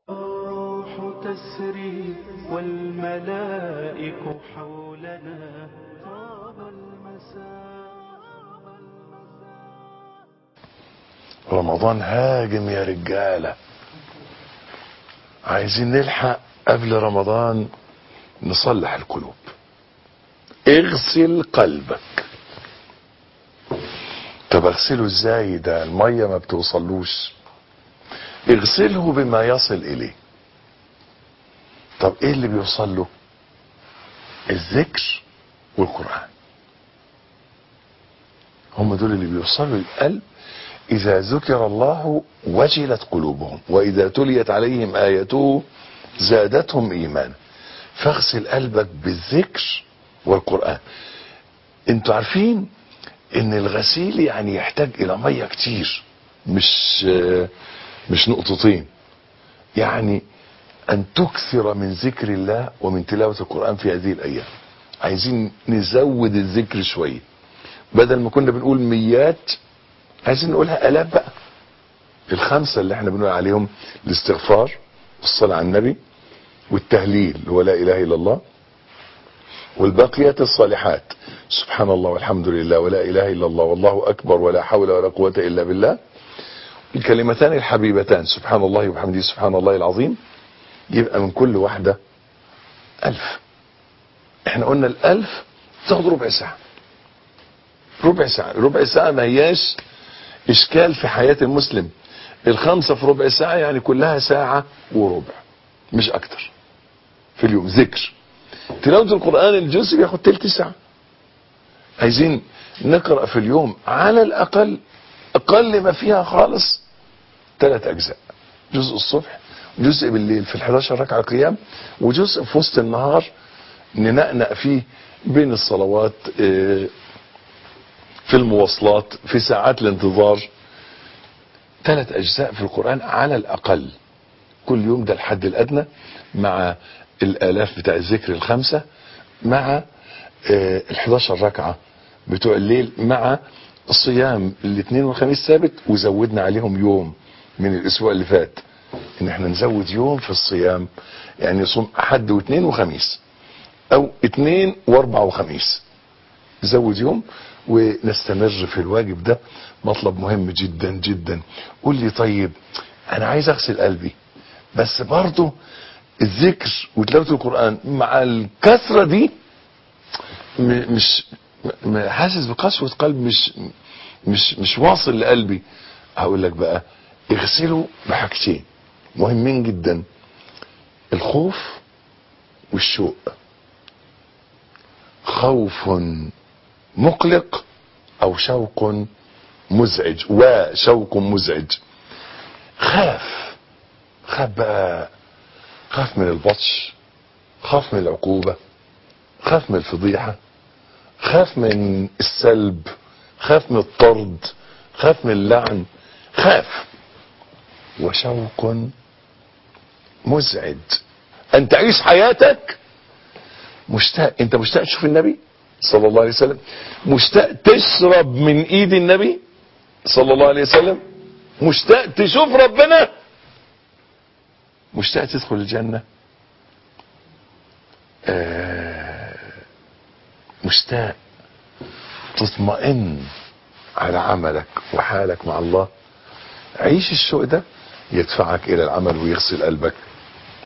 الروح تسري والملائك حولنا طاب المساء رمضان هاجم يا رجالة عايزين نلحق قبل رمضان نصلح القلوب اغسل قلبك طب اغسله ازاي ده المية ما بتوصلوش اغسله بما يصل اليه طب ايه اللي بيوصل له الذكر والقرآن هم دول اللي بيوصلوا للقلب إذا ذكر الله وجلت قلوبهم وإذا تليت عليهم آياته زادتهم إيمانا فاغسل قلبك بالذكر والقرآن انتوا عارفين ان الغسيل يعني يحتاج الى مية كتير مش مش نقطتين يعني ان تكثر من ذكر الله ومن تلاوة القرآن في هذه الايام عايزين نزود الذكر شوية بدل ما كنا بنقول ميات عايزين نقولها الاف بقى الخمسة اللي احنا بنقول عليهم الاستغفار والصلاة على النبي والتهليل اللي هو لا اله الا الله والباقيات الصالحات سبحان الله والحمد لله ولا اله الا الله والله اكبر ولا حول ولا قوة الا بالله الكلمتان الحبيبتان سبحان الله وبحمده سبحان الله العظيم يبقى من كل واحدة الف احنا قلنا الالف تاخد ربع ساعة ربع ساعة ربع ساعة ما هياش اشكال في حياة المسلم الخمسة في ربع ساعة يعني كلها ساعة وربع مش اكتر في اليوم ذكر تلاوة القرآن الجزء بياخد تلت ساعة عايزين نقرأ في اليوم على الأقل أقل ما فيها خالص ثلاث أجزاء جزء الصبح جزء بالليل في ال 11 ركعة قيام وجزء في وسط النهار ننقنق فيه بين الصلوات في المواصلات في ساعات الانتظار ثلاث أجزاء في القرآن على الأقل كل يوم ده الحد الأدنى مع الآلاف بتاع الذكر الخمسة مع ال 11 ركعة بتوع الليل مع الصيام الاثنين والخميس ثابت وزودنا عليهم يوم من الاسبوع اللي فات ان احنا نزود يوم في الصيام يعني نصوم حد واثنين وخميس او اثنين واربع وخميس نزود يوم ونستمر في الواجب ده مطلب مهم جدا جدا قول لي طيب انا عايز اغسل قلبي بس برضه الذكر وتلاوه القران مع الكثره دي مش حاسس بقسوه قلب مش مش مش واصل لقلبي هقول لك بقى اغسله بحاجتين مهمين جدا الخوف والشوق خوف مقلق او شوق مزعج وشوق مزعج خاف خاف بقى خاف من البطش خاف من العقوبة خاف من الفضيحة خاف من السلب خاف من الطرد خاف من اللعن خاف وشوق مزعج ان تعيش حياتك مشتاق انت مشتاق تشوف النبي صلى الله عليه وسلم مشتاق تشرب من ايد النبي صلى الله عليه وسلم مشتاق تشوف ربنا مشتاق تدخل الجنة آه مشتاق تطمئن على عملك وحالك مع الله عيش الشوق ده يدفعك الى العمل ويغسل قلبك